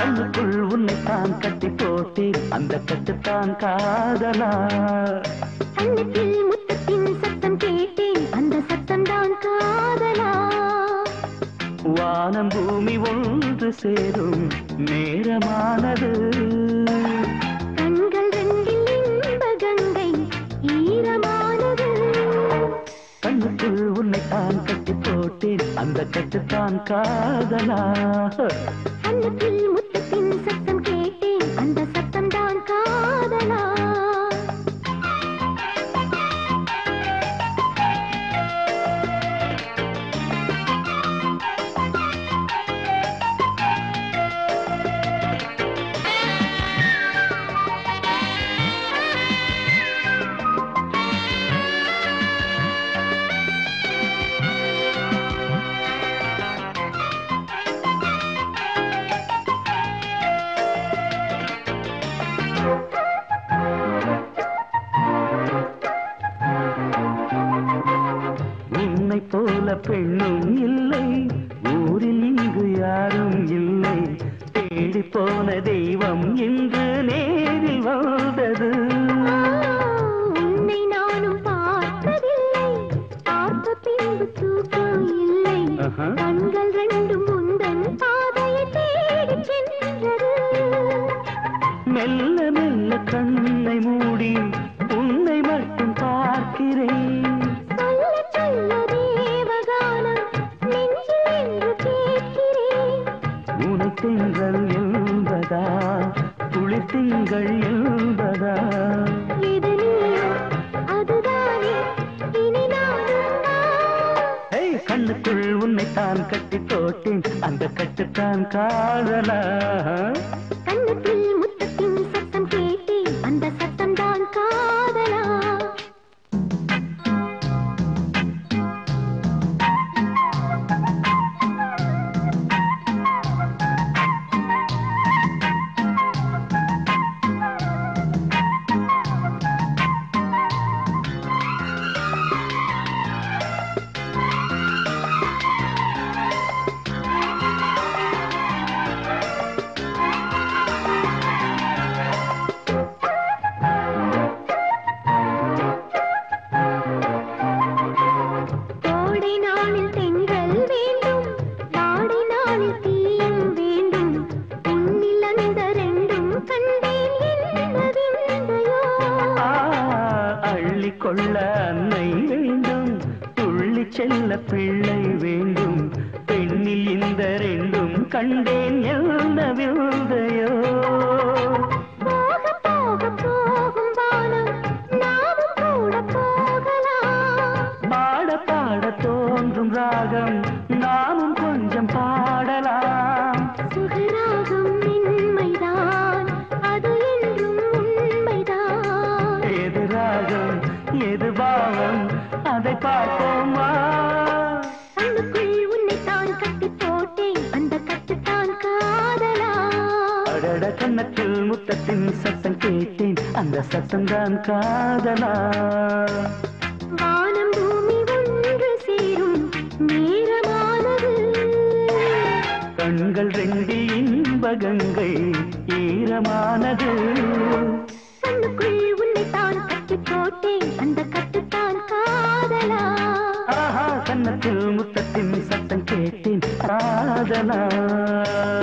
கண்ணுக்குள் உன்னை தான் கட்டி போட்டேன் அந்த கட்டுத்தான் காதலா கண்ணத்தில் முத்தத்தின் சத்தம் கேட்டேன் அந்த சத்தம் தான் காதலா வானம் பூமி ஒன்று சேரும் நேரமானது கண்கள் ரெண்டில் இன்ப கங்கை ஈரமானது கண்ணுக்குள் உன்னை தான் கட்டி போட்டேன் அந்த கட்டுத்தான் காதலா கண்ணத்தில் முத்தத்தின் சத்தம் கேட்டேன் அந்த சத்தம் தான் காதலா உன்னை போல பெண்ணும் இல்லை ஊரில் இங்கு யாரும் இல்லை தேடி போன தெய்வம் இன்று நேரில் வந்தது உன்னை நானும் பார்த்ததில்லை பார்த்த பின்பு தூக்கம் இல்லை ஆஹா. கண்கள் ரெண்டும் முந்தன் பாதையை தேடி சென்றது மெல்ல மெல்ல கண்ணை மூடி உன்னை மட்டும் பார்க்கிறேன் சொல்ல சொல்ல தேவகானம் நெஞ்சில் என்று கேட்கிறேன் உனை திங்கள் என்பதா குளிர் திங்கள் என்பதா இது நீயோ அதுதானே இனி நானும் நான். ஏய், கண்ணுக்குள் உன்னை தான் கட்டி போட்டேன் அந்த கட்டுத்தான் காதலா கண்ணத்தில் முத்தத்தின் சத்தம் கேட்டேன் அந்த சத்தம் தான் காதலா கோடை நாளில் தென்றல் வேண்டும் வாடை நாளில் தீயும் வேண்டும் உன்னில் அந்த ரெண்டும் கண்டேன் என்ன விந்தையோ ஆ, அள்ளி கொள்ள அன்னை வேண்டும் துள்ளி செல்ல பிள்ளை வேண்டும் பெண்ணில் இந்த ரெண்டும் கண்டேன் என்ன விந்தையோ போக போக போகும் வானம் நாமும் கூட போகலாம் பாட பாட தோன்றும் ராகம் நாமும் கொஞ்சம் பாடலாம் சுகராகம் மென்மைதான் அது என்றும் உண்மைதான் எது ராகம் எது பாவம் அதை பார்ப்போமா கண்ணுக்குள் உன்னை தான் கட்டி போட்டேன் அந்த கட்டுத்தான் காதலா அடட கண்ணத்தில் முத்தத்தின் சத்தம் கேட்டேன் அந்த சத்தம் தான் காதலா வானம் பூமி ஒன்று சேரும் நேரமானது கண்கள் ரெண்டில் இன்ப கங்கை ஈரமானது கண்ணுக்குள் உன்னை தான் கட்டி போட்டேன் அந்த கட்டுத்தான் காதலா ஆஹா கண்ணத்தில் முத்தத்தின் சத்தம் கேட்டேன் காதலா